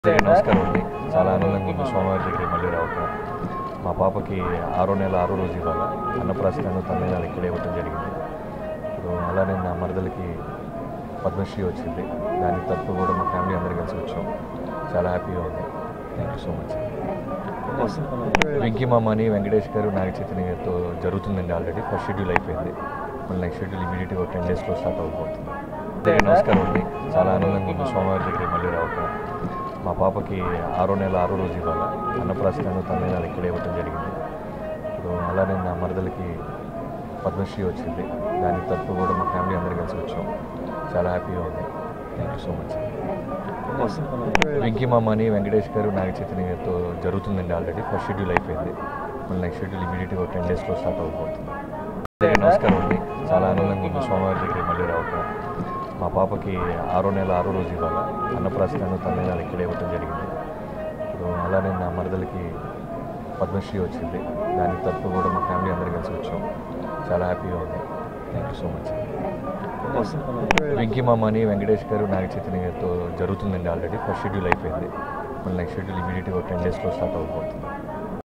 అందరికీ నమస్కారం అండి చాలా ఆనందంగా ఉంది స్వామివారి దగ్గరికి మళ్ళీ రావటం మా పాపకి ఆరో నెల ఆరో రోజు ఇవాళ అన్నప్రాసనాలు తమిళనాడు ఇక్కడే ఇవ్వటం జరిగింది ఇప్పుడు అలానే నా మరదలకి పద్మశ్రీ వచ్చింది దాని తరఫు కూడా మా ఫ్యామిలీ అందరు కలిసి వచ్చాం చాలా హ్యాపీగా ఉంది thank you so much Venky మామని వెంకటేష్ గారు నాగ చైతన్య గారితో జరుగుతుందండి ఆల్రెడీ ఫస్ట్ షెడ్యూల్ అయిపోయింది మళ్ళీ నెక్స్ట్ షెడ్యూల్ ఇమీడియట్గా టెన్ డేస్లో స్టార్ట్ అవ్వబోతుంది అందరికీ నమస్కారం అండి చాలా ఆనందంగా ఉంది స్వామివారి దగ్గరికి మళ్ళీ రావటం మా పాపకి ఆరో నెల ఆరో రోజు ఇవాళ అన్నప్రాసనాలు తమిళనాడు ఇక్కడే ఇవ్వటం జరిగింది ఇప్పుడు అలానే నా మరదలకి పద్మశ్రీ వచ్చింది దాని తరఫు కూడా మా ఫ్యామిలీ అందరు కలిసి వచ్చాం చాలా హ్యాపీగా ఉంది thank you so much Venky మామని వెంకటేష్ గారు నాగ చైతన్య గారితో జరుగుతుందండి ఆల్రెడీ ఫస్ట్ షెడ్యూల్ అయిపోయింది మళ్ళీ నెక్స్ట్ షెడ్యూల్ ఇమీడియట్గా టెన్ డేస్లో స్టార్ట్ అవ్వబోతుంది అందరికీ నమస్కారం అండి చాలా ఆనందంగా ఉంది స్వామివారి దగ్గరికి మళ్ళీ రావటం మా పాపకి ఆరో నెల ఆరో రోజు ఇవాళ అన్నప్రాసనాలు తమిళనాడు ఇక్కడే ఇవ్వటం జరిగింది ఇప్పుడు అలానే నా మరదలకి పద్మశ్రీ వచ్చింది దాని తరఫు కూడా మా ఫ్యామిలీ అందరు కలిసి వచ్చాం చాలా హ్యాపీగా ఉంది thank you so much Venky మామని వెంకటేష్ గారు నాగ చైతన్య గారితో జరుగుతుందండి ఆల్రెడీ ఫస్ట్ షెడ్యూల్ అయిపోయింది మళ్ళీ నెక్స్ట్ షెడ్యూల్ ఇమీడియట్గా టెన్ డేస్లో స్టార్ట్ అవ్వబోతుంది